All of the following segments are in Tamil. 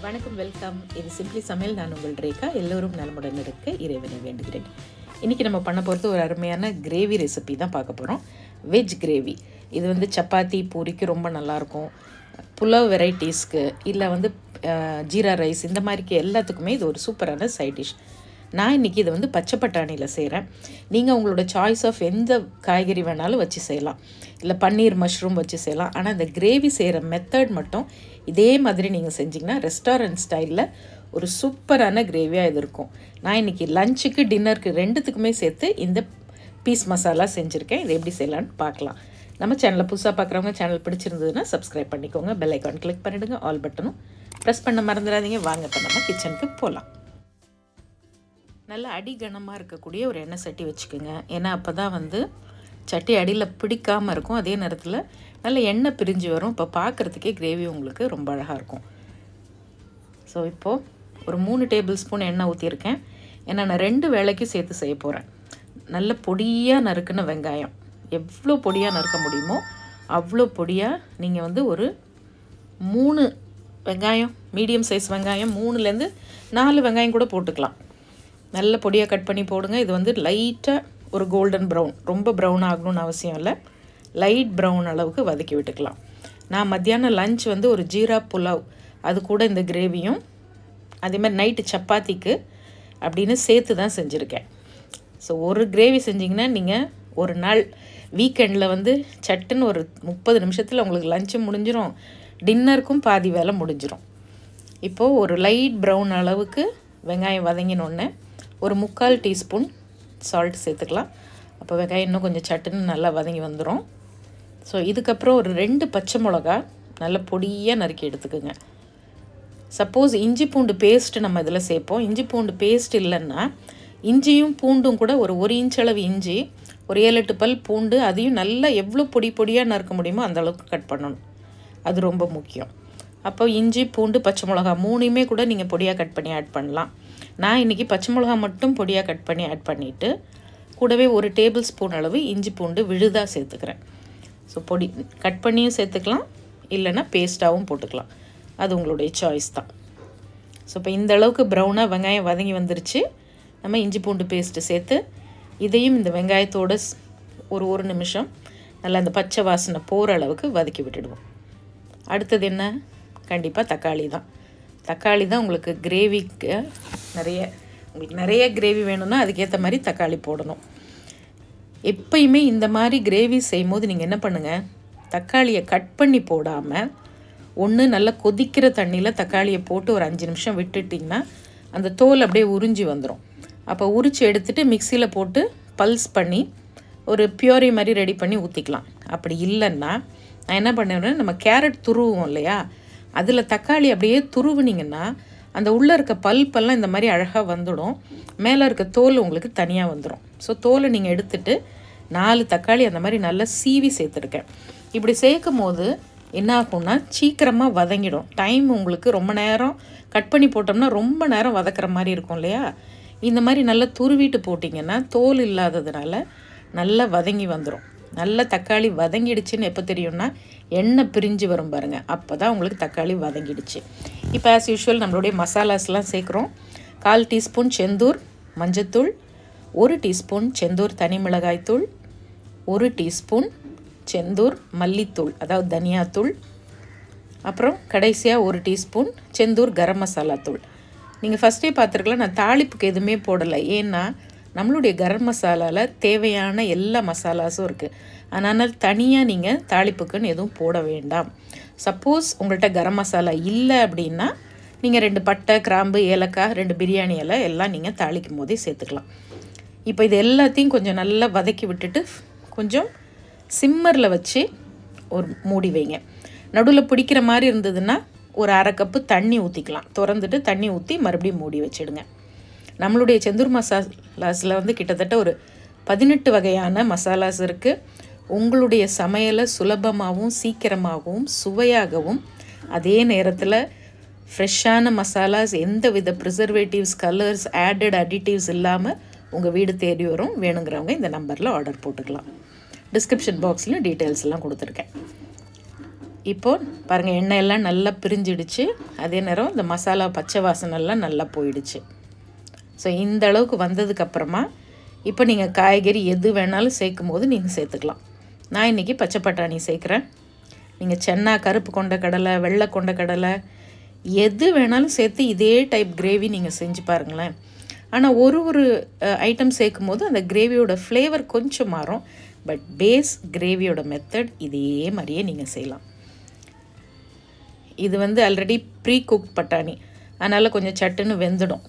வணக்கம் வெல்கம் இது சிம்பிளி சமையல் நான் உங்கள் ரேகா எல்லோரும் நலமுடன் இருக்க இறைவனை வேண்டுகிறேன் இன்றைக்கி நம்ம பண்ண போகிறது ஒரு அருமையான கிரேவி ரெசிபி தான் பார்க்க போகிறோம் வெஜ் கிரேவி இது வந்து சப்பாத்தி பூரிக்கு ரொம்ப நல்லாயிருக்கும் புலாவ் வெரைட்டிஸ்க்கு இல்லை வந்து அஹ், ஜீரா ரைஸ் இந்த மாதிரிக்கு எல்லாத்துக்குமே இது ஒரு சூப்பரான சைட் டிஷ் நான் இன்றைக்கி இதை வந்து பச்சை பட்டாணியில் செய்கிறேன் நீங்கள் உங்களோட சாய்ஸ் ஆஃப் எந்த காய்கறி வேணாலும் வச்சு செய்யலாம் இல்லை பன்னீர் மஷ்ரூம் வச்சு செய்யலாம் ஆனால் இந்த கிரேவி செய்கிற மெத்தட் மட்டும் இதே மாதிரி நீங்கள் செஞ்சிங்கன்னா ரெஸ்டாரண்ட் ஸ்டைலில் ஒரு சூப்பரான கிரேவியாக இது இருக்கும் நான் இன்றைக்கி லஞ்சுக்கு டின்னருக்கு ரெண்டுத்துக்குமே சேர்த்து இந்த பீஸ் மசாலா செஞ்சுருக்கேன் இதை எப்படி செய்யலான்னு பார்க்கலாம் நம்ம சேனலை புதுசாக பார்க்குறவங்க சேனல் பிடிச்சிருந்ததுன்னா சப்ஸ்கிரைப் பண்ணிக்கோங்க பெல் ஐக்கான் கிளிக் பண்ணிவிடுங்க ஆல் பட்டனும் ப்ரெஸ் பண்ண மறந்துடாதீங்க வாங்க இப்போ நம்ம கிச்சனுக்கு போகலாம் நல்ல அடி கனமாக இருக்கக்கூடிய ஒரு எண்ணெய் சட்டி வச்சுக்கோங்க ஏன்னா அப்போ தான் வந்து சட்டி அடியில் பிடிக்காமல் இருக்கும் அதே நேரத்தில் நல்ல எண்ணெய் பிரிஞ்சு வரும் இப்போ பார்க்குறதுக்கே கிரேவி உங்களுக்கு ரொம்ப அழகாக இருக்கும் ஸோ இப்போது ஒரு மூணு டேபிள் ஸ்பூன் எண்ணெய் ஊற்றிருக்கேன் ஏன்னா நான் ரெண்டு வேளைக்கும் சேர்த்து செய்ய போகிறேன் நல்ல பொடியாக நறுக்குன வெங்காயம் எவ்வளோ பொடியாக நறுக்க முடியுமோ அவ்வளோ பொடியாக நீங்கள் வந்து ஒரு மூணு வெங்காயம் மீடியம் சைஸ் வெங்காயம் மூணுலேருந்து நாலு வெங்காயம் கூட போட்டுக்கலாம் நல்ல பொடியாக கட் பண்ணி போடுங்க இது வந்து லைட்டாக ஒரு கோல்டன் ப்ரௌன் ரொம்ப ப்ரௌன் ஆகணும்னு அவசியம் இல்லை லைட் ப்ரௌன் அளவுக்கு வதக்கி விட்டுக்கலாம் நான் மத்தியானம் லஞ்ச் வந்து ஒரு ஜீரா புலாவ் அது கூட இந்த கிரேவியும் அதே மாதிரி நைட்டு சப்பாத்திக்கு அப்படின்னு சேர்த்து தான் செஞ்சுருக்கேன் ஸோ ஒரு கிரேவி செஞ்சிங்கன்னா நீங்கள் ஒரு நாள் வீக்கெண்டில் வந்து சட்டுன்னு ஒரு முப்பது நிமிஷத்தில் உங்களுக்கு லஞ்சும் முடிஞ்சிரும் டின்னருக்கும் பாதி வேலை முடிஞ்சிரும் இப்போது ஒரு லைட் ப்ரௌன் அளவுக்கு வெங்காயம் வதங்கினோடனே ஒரு முக்கால் டீஸ்பூன் சால்ட் சேர்த்துக்கலாம் அப்போ வெங்காயம் இன்னும் கொஞ்சம் சட்டுன்னு நல்லா வதங்கி வந்துடும் ஸோ இதுக்கப்புறம் ஒரு ரெண்டு பச்சை மிளகா நல்லா பொடியாக நறுக்கி எடுத்துக்கோங்க சப்போஸ் இஞ்சி பூண்டு பேஸ்ட் நம்ம இதில் சேர்ப்போம் இஞ்சி பூண்டு பேஸ்ட் இல்லைன்னா இஞ்சியும் பூண்டும் கூட ஒரு ஒரு இன்ச் அளவு இஞ்சி ஒரு ஏழு எட்டு பல் பூண்டு அதையும் நல்லா எவ்வளோ பொடி பொடியாக நறுக்க முடியுமோ அந்த அளவுக்கு கட் பண்ணணும் அது ரொம்ப முக்கியம் அப்போ இஞ்சி பூண்டு பச்சை மிளகா மூணையுமே கூட நீங்கள் பொடியாக கட் பண்ணி ஆட் பண்ணலாம் நான் இன்றைக்கி பச்சை மிளகா மட்டும் பொடியாக கட் பண்ணி ஆட் பண்ணிவிட்டு கூடவே ஒரு டேபிள் ஸ்பூன் அளவு இஞ்சி பூண்டு விழுதாக சேர்த்துக்கிறேன் ஸோ பொடி கட் பண்ணியும் சேர்த்துக்கலாம் இல்லைன்னா பேஸ்ட்டாகவும் போட்டுக்கலாம் அது உங்களுடைய சாய்ஸ் தான் ஸோ இப்போ இந்த அளவுக்கு ப்ரௌனாக வெங்காயம் வதங்கி வந்துருச்சு நம்ம இஞ்சி பூண்டு பேஸ்ட்டு சேர்த்து இதையும் இந்த வெங்காயத்தோட ஸ்- ஒரு ஒரு நிமிஷம் நல்லா அந்த பச்சை வாசனை போகிற அளவுக்கு வதக்கி விட்டுடுவோம் அடுத்தது என்ன கண்டிப்பாக தக்காளி தான் தக்காளி தான் உங்களுக்கு கிரேவிக்கு நிறைய உங்களுக்கு நிறைய கிரேவி வேணும்னா அதுக்கேற்ற மாதிரி தக்காளி போடணும் எப்பயுமே இந்த மாதிரி கிரேவி செய்யும்போது நீங்கள் என்ன பண்ணுங்கள் தக்காளியை கட் பண்ணி போடாமல் ஒன்று நல்லா கொதிக்கிற தண்ணியில் தக்காளியை போட்டு ஒரு அஞ்சு நிமிஷம் விட்டுட்டிங்கன்னா அந்த தோல் அப்படியே உறிஞ்சி வந்துடும் அப்போ உரிச்சு எடுத்துட்டு மிக்சியில் போட்டு பல்ஸ் பண்ணி ஒரு பியூரி மாதிரி ரெடி பண்ணி ஊற்றிக்கலாம் அப்படி இல்லைன்னா நான் என்ன பண்ணுவேன்னா நம்ம கேரட் துருவோம் இல்லையா அதில் தக்காளி அப்படியே துருவுனீங்கன்னா அந்த உள்ளே இருக்க பல்பெல்லாம் இந்த மாதிரி அழகாக வந்துடும் மேலே இருக்க தோல் உங்களுக்கு தனியாக வந்துடும் ஸோ தோலை நீங்கள் எடுத்துட்டு நாலு தக்காளி அந்த மாதிரி நல்லா சீவி சேர்த்துருக்கேன் இப்படி சேர்க்கும் போது என்ன ஆகும்னா சீக்கிரமாக வதங்கிடும் டைம் உங்களுக்கு ரொம்ப நேரம் கட் பண்ணி போட்டோம்னா ரொம்ப நேரம் வதக்குற மாதிரி இருக்கும் இல்லையா இந்த மாதிரி நல்லா துருவிட்டு போட்டிங்கன்னா தோல் இல்லாததுனால நல்லா வதங்கி வந்துடும் நல்ல தக்காளி வதங்கிடுச்சுன்னு எப்போ தெரியும்னா எண்ணெய் பிரிஞ்சு வரும் பாருங்கள் அப்போ தான் உங்களுக்கு தக்காளி வதங்கிடுச்சு இப்போ ஆஸ் யூஷுவல் நம்மளுடைய மசாலாஸ்லாம் சேர்க்குறோம் கால் டீஸ்பூன் செந்தூர் மஞ்சத்தூள் ஒரு டீஸ்பூன் செந்தூர் தனி மிளகாய்த்தூள் ஒரு டீஸ்பூன் செந்தூர் மல்லித்தூள் அதாவது தனியாத்தூள் அப்புறம் கடைசியாக ஒரு டீஸ்பூன் செந்தூர் கரம் மசாலா தூள் நீங்கள் ஃபஸ்ட்டே பார்த்துருக்கலாம் நான் தாளிப்புக்கு எதுவுமே போடலை ஏன்னா நம்மளுடைய கரம் மசாலாவில் தேவையான எல்லா மசாலாஸும் இருக்குது அதனால் தனியாக நீங்கள் தாளிப்புக்குன்னு எதுவும் போட வேண்டாம் சப்போஸ் உங்கள்கிட்ட கரம் மசாலா இல்லை அப்படின்னா நீங்கள் ரெண்டு பட்டை கிராம்பு ஏலக்காய் ரெண்டு பிரியாணி இலை எல்லாம் நீங்கள் தாளிக்கும் போதே சேர்த்துக்கலாம் இப்போ இது எல்லாத்தையும் கொஞ்சம் நல்லா வதக்கி விட்டுட்டு கொஞ்சம் சிம்மரில் வச்சு ஒரு மூடி வைங்க நடுவில் பிடிக்கிற மாதிரி இருந்ததுன்னா ஒரு அரை கப்பு தண்ணி ஊற்றிக்கலாம் திறந்துட்டு தண்ணி ஊற்றி மறுபடியும் மூடி வச்சிடுங்க நம்மளுடைய செந்தூர் மசாலாஸில் வந்து கிட்டத்தட்ட ஒரு பதினெட்டு வகையான மசாலாஸ் இருக்குது உங்களுடைய சமையலை சுலபமாகவும் சீக்கிரமாகவும் சுவையாகவும் அதே நேரத்தில் ஃப்ரெஷ்ஷான மசாலாஸ் எந்த வித ப்ரிசர்வேட்டிவ்ஸ் கலர்ஸ் ஆடட் அடிட்டிவ்ஸ் இல்லாமல் உங்கள் வீடு தேடி வரும் வேணுங்கிறவங்க இந்த நம்பரில் ஆர்டர் போட்டுக்கலாம் டிஸ்கிரிப்ஷன் பாக்ஸ்லையும் டீட்டெயில்ஸ் எல்லாம் கொடுத்துருக்கேன் இப்போ பாருங்கள் எண்ணெய் எல்லாம் நல்லா பிரிஞ்சிடுச்சு அதே நேரம் இந்த மசாலா பச்சை வாசனைலாம் நல்லா போயிடுச்சு ஸோ இந்த அளவுக்கு வந்ததுக்கப்புறமா இப்போ நீங்கள் காய்கறி எது வேணாலும் சேர்க்கும் போது நீங்கள் சேர்த்துக்கலாம் நான் இன்றைக்கி பச்சை பட்டாணி சேர்க்குறேன் நீங்கள் சென்னா கருப்பு கொண்ட கடலை வெள்ளை கொண்ட கடலை எது வேணாலும் சேர்த்து இதே டைப் கிரேவி நீங்கள் செஞ்சு பாருங்களேன் ஆனால் ஒரு ஒரு ஐட்டம் சேர்க்கும் போது அந்த கிரேவியோட ஃப்ளேவர் கொஞ்சம் மாறும் பட் பேஸ் கிரேவியோட மெத்தட் இதே மாதிரியே நீங்கள் செய்யலாம் இது வந்து ஆல்ரெடி ப்ரீ குக் பட்டாணி அதனால் கொஞ்சம் சட்டுன்னு வெந்துடும்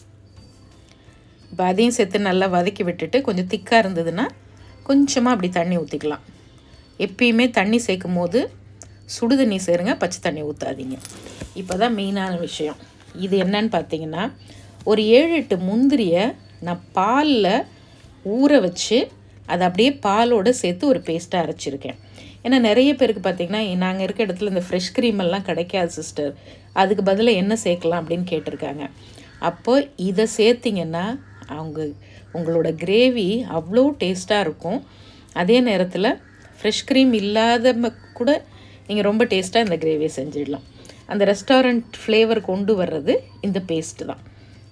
இப்போ அதையும் சேர்த்து நல்லா வதக்கி விட்டுட்டு கொஞ்சம் திக்காக இருந்ததுன்னா கொஞ்சமாக அப்படி தண்ணி ஊற்றிக்கலாம் எப்பயுமே தண்ணி சேர்க்கும் போது சுடு தண்ணி சேருங்க பச்சை தண்ணி ஊற்றாதீங்க இப்போ தான் மெயினான விஷயம் இது என்னன்னு பார்த்தீங்கன்னா ஒரு ஏழு எட்டு முந்திரியை நான் பாலில் ஊற வச்சு அதை அப்படியே பாலோடு சேர்த்து ஒரு பேஸ்ட்டாக அரைச்சிருக்கேன் ஏன்னா நிறைய பேருக்கு பார்த்தீங்கன்னா நாங்கள் இருக்க இடத்துல இந்த ஃப்ரெஷ் க்ரீம் எல்லாம் கிடைக்காது சிஸ்டர் அதுக்கு பதிலாக என்ன சேர்க்கலாம் அப்படின்னு கேட்டிருக்காங்க அப்போ இதை சேர்த்திங்கன்னா அவங்க உங்களோட கிரேவி அவ்வளோ டேஸ்ட்டாக இருக்கும் அதே நேரத்தில் ஃப்ரெஷ் க்ரீம் இல்லாத கூட நீங்கள் ரொம்ப டேஸ்ட்டாக இந்த கிரேவியை செஞ்சிடலாம் அந்த ரெஸ்டாரண்ட் ஃப்ளேவர் கொண்டு வர்றது இந்த பேஸ்ட்டு தான்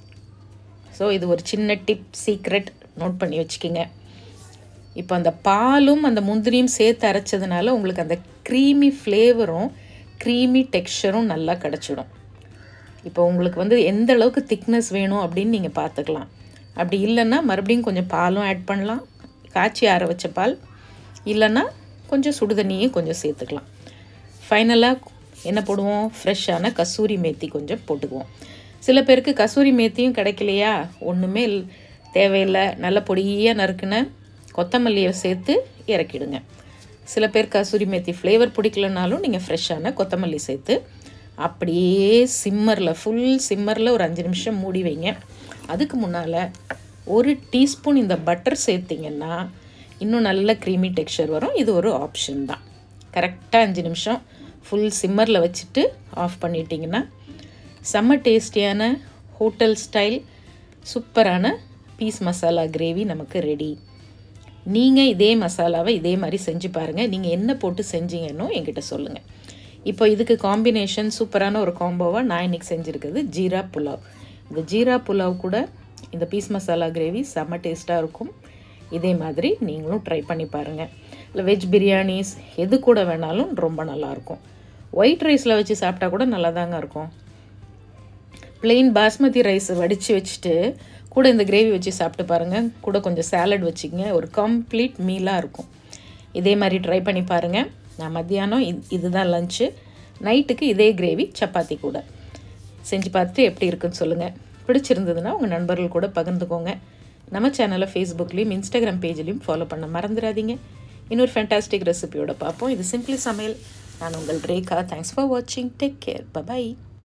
ஸோ இது ஒரு சின்ன டிப் சீக்ரெட் நோட் பண்ணி வச்சுக்கிங்க இப்போ அந்த பாலும் அந்த முந்திரியும் சேர்த்து அரைச்சதுனால உங்களுக்கு அந்த க்ரீமி ஃப்ளேவரும் க்ரீமி டெக்ஸ்சரும் நல்லா கிடச்சிடும் இப்போ உங்களுக்கு வந்து எந்த அளவுக்கு திக்னஸ் வேணும் அப்படின்னு நீங்கள் பார்த்துக்கலாம் அப்படி இல்லைன்னா மறுபடியும் கொஞ்சம் பாலும் ஆட் பண்ணலாம் காய்ச்சி ஆற வச்ச பால் இல்லைன்னா கொஞ்சம் சுடுதண்ணியும் கொஞ்சம் சேர்த்துக்கலாம் ஃபைனலாக என்ன போடுவோம் ஃப்ரெஷ்ஷான கசூரி மேத்தி கொஞ்சம் போட்டுக்குவோம் சில பேருக்கு கசூரி மேத்தியும் கிடைக்கலையா ஒன்றுமே தேவையில்லை நல்ல பொடியாக நறுக்குன கொத்தமல்லியை சேர்த்து இறக்கிடுங்க சில பேர் கசூரி மேத்தி ஃப்ளேவர் பிடிக்கலனாலும் நீங்கள் ஃப்ரெஷ்ஷான கொத்தமல்லி சேர்த்து அப்படியே சிம்மரில் ஃபுல் சிம்மரில் ஒரு அஞ்சு நிமிஷம் மூடி வைங்க அதுக்கு முன்னால் ஒரு டீஸ்பூன் இந்த பட்டர் சேர்த்திங்கன்னா இன்னும் நல்ல க்ரீமி டெக்ஸ்சர் வரும் இது ஒரு ஆப்ஷன் தான் கரெக்டாக அஞ்சு நிமிஷம் ஃபுல் சிம்மரில் வச்சுட்டு ஆஃப் பண்ணிட்டீங்கன்னா செம்ம டேஸ்டியான ஹோட்டல் ஸ்டைல் சூப்பரான பீஸ் மசாலா கிரேவி நமக்கு ரெடி நீங்கள் இதே மசாலாவை இதே மாதிரி செஞ்சு பாருங்கள் நீங்கள் என்ன போட்டு செஞ்சீங்கன்னு என்கிட்ட சொல்லுங்கள் இப்போ இதுக்கு காம்பினேஷன் சூப்பரான ஒரு காம்போவாக நான் இன்றைக்கி செஞ்சுருக்கிறது ஜீரா புலாவ் இந்த ஜீரா புலாவ் கூட இந்த பீஸ் மசாலா கிரேவி செம்ம டேஸ்ட்டாக இருக்கும் இதே மாதிரி நீங்களும் ட்ரை பண்ணி பாருங்கள் இல்லை வெஜ் பிரியாணிஸ் எது கூட வேணாலும் ரொம்ப நல்லாயிருக்கும் ஒயிட் ரைஸில் வச்சு சாப்பிட்டா கூட நல்லா தாங்க இருக்கும் பிளெயின் பாஸ்மதி ரைஸ் வடித்து வச்சுட்டு கூட இந்த கிரேவி வச்சு சாப்பிட்டு பாருங்கள் கூட கொஞ்சம் சேலட் வச்சுக்கங்க ஒரு கம்ப்ளீட் மீலாக இருக்கும் இதே மாதிரி ட்ரை பண்ணி பாருங்கள் நான் மத்தியானம் இது இதுதான் லஞ்சு நைட்டுக்கு இதே கிரேவி சப்பாத்தி கூட செஞ்சு பார்த்துட்டு எப்படி இருக்குன்னு சொல்லுங்கள் பிடிச்சிருந்ததுன்னா உங்கள் நண்பர்கள் கூட பகிர்ந்துக்கோங்க நம்ம சேனலை ஃபேஸ்புக்லேயும் இன்ஸ்டாகிராம் பேஜ்லேயும் ஃபாலோ பண்ண மறந்துடாதீங்க இன்னொரு ஃபேண்டாஸ்டிக் ரெசிபியோட பார்ப்போம் இது சிம்பிளி சமையல் நான் உங்கள் ரேகா தேங்க்ஸ் ஃபார் வாட்சிங் டேக் கேர் பபாய்